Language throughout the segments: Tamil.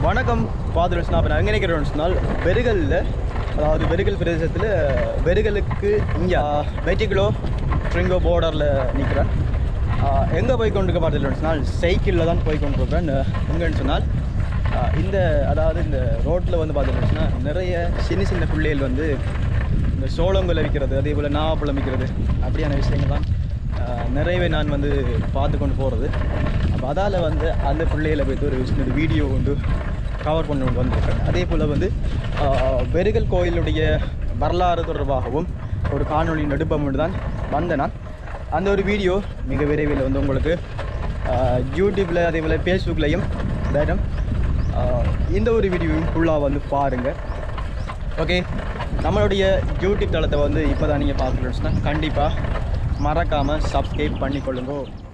வணக்கம் ஃபாதர் நான் இப்போ நான் எங்கே நிற்கிறேன்னு சொன்னால் வெறுகலில் அதாவது வெறுகல் பிரதேசத்தில் வெறுகலுக்கு இங்கே மெட்டிக்குலோ ட்ரிங்கோ பார்டரில் நிற்கிறேன் எங்கே போய் கொண்டு பார்த்தீங்கன்னு சொன்னால் சைக்கிளில் தான் போய் கொண்டு இருக்கிறேன் எங்கன்னு சொன்னால் ஆஹ் இந்த அதாவது இந்த ரோட்டில் வந்து பார்த்தீங்கன்னு சொன்னால் நிறைய சின்ன சின்ன பிள்ளைகள் வந்து இந்த சோளங்கள் விற்கிறது அதே போல் நாவப்பழம் விற்கிறது அப்படியான விஷயங்கள்லாம் ஆஹ் நிறையவே நான் வந்து பார்த்து கொண்டு போகிறது அப்போ அதால் வந்து அந்த பிள்ளைகளை போய்ட்டு ஒரு சின்ன வீடியோ கொண்டு கவர் பண்ணி கொண்டு வந்திருக்கேன் அதே போல் வந்து ஆஹ் வெறுகல் கோயிலுடைய வரலாறு தொடர்பாகவும் ஒரு காணொளி நடுப்பம் தான் வந்தேன் நான் அந்த ஒரு வீடியோ மிக விரைவில் வந்து உங்களுக்கு ஆஹ் யூடியூப்பில் அதே போல் ஃபேஸ்புக்லேயும் வேணும் ஆஹ் இந்த ஒரு வீடியோவும் ஃபுல்லாக வந்து பாருங்கள் ஓகே நம்மளுடைய யூடியூப் தளத்தை வந்து இப்போ தான் நீங்கள் பார்த்துக்கிட்டோம்னா கண்டிப்பாக மறக்காமல் சப்ஸ்கிரைப் பண்ணிக்கொள்ளுங்க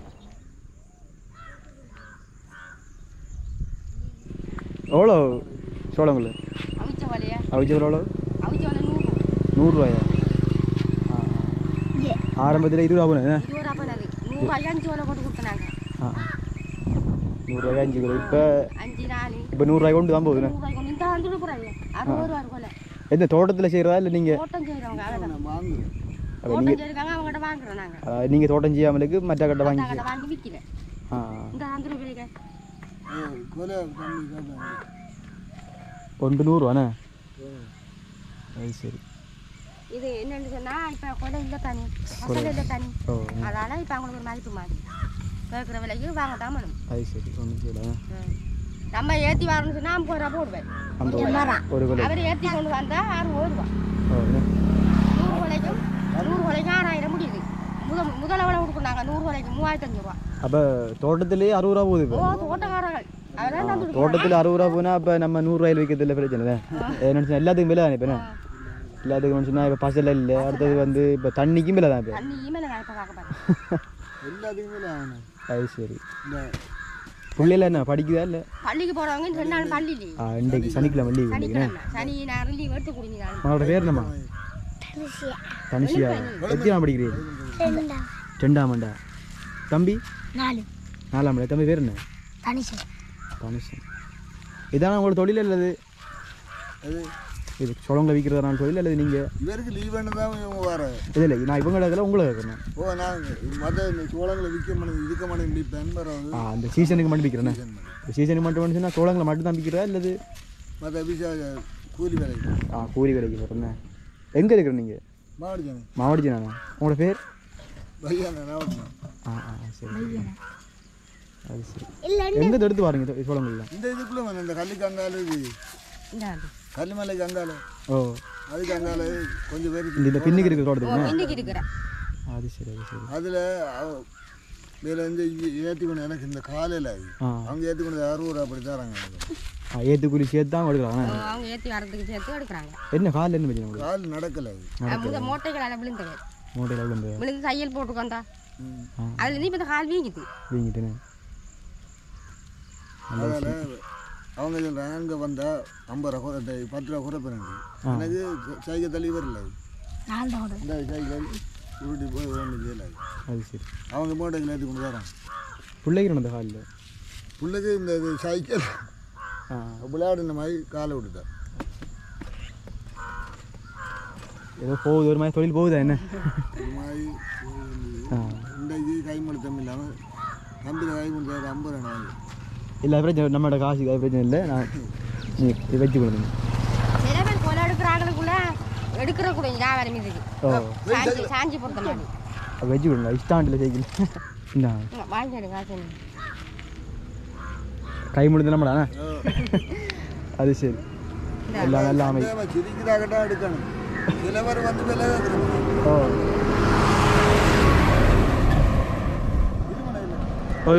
எவ்வளோ சோளங்கள் அவிச்ச வலையா அவிச்ச எவ்வளோ அவிச்ச வலை நூறு நூறுரூவாயா ஆரம்பத்தில் இருபது ரூபா போனேன் இருபது ரூபா பண்ணது நூறுரூவாய்க்கு அஞ்சு வலை போட்டு கொடுத்தனாங்க ஆ நூறுரூவாய் அஞ்சு கிலோ இப்போ அஞ்சு நாலு இப்போ நூறுரூவாய் கொண்டு தான் போகுதுண்ணே நூறுரூவாய்க்கு கொண்டு இந்த வந்துட்டு போகிறாங்க அறுபது ரூபா இருக்கும்ல எந்த தோட்டத்தில் செய்கிறதா இல்லை நீங்கள் தோட்டம் செய்கிறவங்க அதான் அப்போ தோட்டம் நீங்கள் செய்யிருக்காங்க அவங்ககிட்ட வாங்குறோம் நாங்கள் நீங்கள் தோட்டம் செய்யாமலுக்கு மற்ற கட்டை வாங்கி கடை வாங்கி விற்கல ஆ இந்த அந்த ரூபாய்க்கு ஒன்று நூறுவாண்ணே அது சரி இது என்னன்னு சொன்னால் இப்போ கொலை இல்லை தனி கொலை இல்லை தனி ஓ அதால் இப்போ அவங்களுக்கு ஒரு மதிப்பு மாதிரி கேட்குற விலைக்கு வாங்க தான் வேணும் அது சரி ஒன்றும் செய்யலாம் நம்ம ஏற்றி வரணும்னு சொன்னால் ஐம்பது ரூபா போடுவேன் அந்த ஒரு கிலோ அவர் ஏற்றி கொண்டு வந்தால் அறுபது ரூபா ஓ என்ன? நூறு கொலைக்கும் நூறு கொலைக்கும் ஆறாயிரம் முடியுது முத முதல விலை கொடுக்குறாங்க நூறு கொலைக்கு மூவாயிரத்தி அஞ்சு ரூபா அப்போ தோட்டத்திலேயே அறுபது ரூபா போகுது ஓ இப்போ தோட்டக்காரர்கள் அவரெல்லாம் தந்துட்டு தோட்டத்தில் அறுபது ரூபா போனால் அப்போ நம்ம நூறுரூவாயில் விற்கிறதுல பிரச்சனை இல்லை நினச்சா எல்லாத்துக்கும் விலை தானே இப்போ என்ன எல்லாத்துக்கும் நினச்சுன்னா இப்போ பசல இல்லை அடுத்தது வந்து இப்போ தண்ணிக்கும் விலை தான் இப்போ தண்ணி இமெயில் நான் இப்போ பார்க்க போகிறேன் எல்லாத்துக்குமே ஆகணும் அது சரி இந்த பிள்ளைல என்ன படிக்குதா இல்லை பள்ளிக்கு போகிறவங்க ரெண்டு நாள் பள்ளி leave. ஆ இன்றைக்கு சனிக்கிழமை லீவ் இன்னைக்கு சனிக்கிழமை சனி நான் லீவ் எடுத்து குடிக்கிறாங்க உங்களோட பேர் என்னம்மா தனுஷியா எத்தனை படிக்கிறீங்க ரெண்டாமண்டா தம்பி நாலு நாலாமண்டா தம்பி பேர் என்ன தனிச்சு தனுஷன் இதான உங்களோட தொழில் அல்லது அது இது சுழங்களை விற்கிறதுனால தொழில் அல்லது நீங்கள் இவருக்கு லீவுன்னு தான் இவங்க வர இது இல்லை நான் இவங்க இடத்துல உங்களை கேட்கணும் ஓ நான் மற்ற இந்த சோளங்களை விற்க மாட்டேன் இருக்க மாட்டேன் நிற்பேன் வராது ஆ அந்த சீசனுக்கு மட்டும் விற்கிறேண்ணே இந்த சீசனுக்கு மட்டும் சொன்னால் சோளங்களை மட்டும் தான் விற்கிறதா இல்லது மற்ற விசா கூலி வேலைக்கு ஆ கூலி வேலைக்கு போகிறேண்ணே எங்கே இருக்கிற நீங்கள் மாவட்ட ஜனம் மாவட்ட ஜனாண்ணா உங்களோட பேர் பையன் நான் ஆ ஆ சரி அது சரி எங்கே எடுத்து பாருங்க சோளங்கள்லாம் இந்த இதுக்குள்ளே வேணும் இந்த கல்லுக்கு அங்கால இது இந்த கல்லுமலைக்கு அங்கால ஓ அதுக்கு அங்கால கொஞ்சம் பேர் இந்த இந்த பின்னுக்கு இருக்கிற தோட்டத்துக்குண்ணே இன்னைக்கு இருக்கிறேன் அது சரி அது சரி அதில் இதில் வந்து ஏற்றி கொண்டு எனக்கு இந்த காலையில் அது ஆ அவங்க ஏற்றி கொண்டு அறுபது ரூபா அப்படி தராங்க எனக்கு. ஆ ஏற்று கூலி சேர்த்து தான் எடுக்கிறாங்க அவங்க ஏற்றி வரதுக்கு சேர்த்து எடுக்கிறாங்க என்ன காலில் என்ன பிரச்சனை உங்களுக்கு கால் நடக்கலை அது அது முத மூட்டைகளால் விழுந்தது மூட்டையில் எவ்வளோ இந்த விழுந்து தையல் போட்டுக்கோந்தா ம். ஆ அதுல இருந்து இப்போ இந்த கால் வீங்குது வீங்கிட்டுண்ணே அதனால் அவங்க சொல்கிறாங்க அங்கே வந்தால் ஐம்பது ரூபா குறை பத்து ரூபா குறைப்பேன் எனக்கு சைக்கிள் தள்ளி வரல அது. நான் தான் இந்த சைக்கிள் உருட்டி போய் ஒன்று செய்யல அது. அது சரி அவங்க மூட்டைகள் ஏற்றி கொண்டு தரோம் பிள்ளைங்க அந்த காலில் பிள்ளைக்கு இந்த இது சைக்கிள் ஆ விளையாடின மாதிரி காலை விட்டுட்டேன் ஏதோ போகுது ஒரு மாதிரி தொழில் போகுதா என்ன ஒரு மாதிரி போய் ஆ இன்றைக்கு கைமடுத்தம் இல்லாமல் கம்பியில் கை முடிச்சாரு ஐம்பது ரூபா வாங்கி இல்லை பிரச்சனை நம்மளோட காசு அது பிரச்சனை இல்லை நான் நீ இது வச்சு கொடுங்க சில பேர் கொலை எடுக்கிறாங்களுக்குள்ள எடுக்கிற கூட வியாபாரம் இதுக்கு ஓ சாஞ்சி சாஞ்சி பொறுத்த மாதிரி அது வச்சு கொடுங்க இஷ்டாண்டில் சைக்கிள் இந்த இங்க வாங்கிடு காசு கை முடிஞ்சு நம்மளாண்ணா அது சரி எல்லாம் நல்லா அமை சிரிக்கிறாகட்டும் எடுக்கணும் சில பேர் வந்து விலை கேட்குறாங்க ஓ ஓ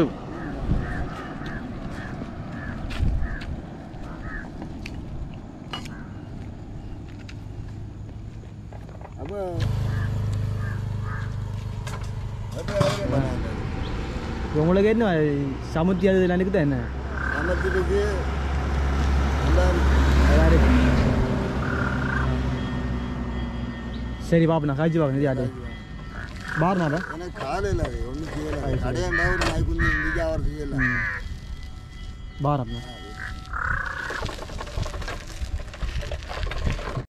அப்போ அப்போ அவரே பண்ணாங்க. உங்களுக்கு என்ன சமுத்தி அது இதெல்லாம் இருக்குதா என்ன சமத்துக்கு எல்லாம் அதாவது சரி பாப்பா நான் காய்ச்சி பார்க்கணும் யாரு பாருனாடா எனக்கு காலையில் ஒன்றும் செய்யலை கடையாண்டா ஒரு நாய்க்குஞ்சு இன்றைக்கி அவர் செய்யலை பாரம்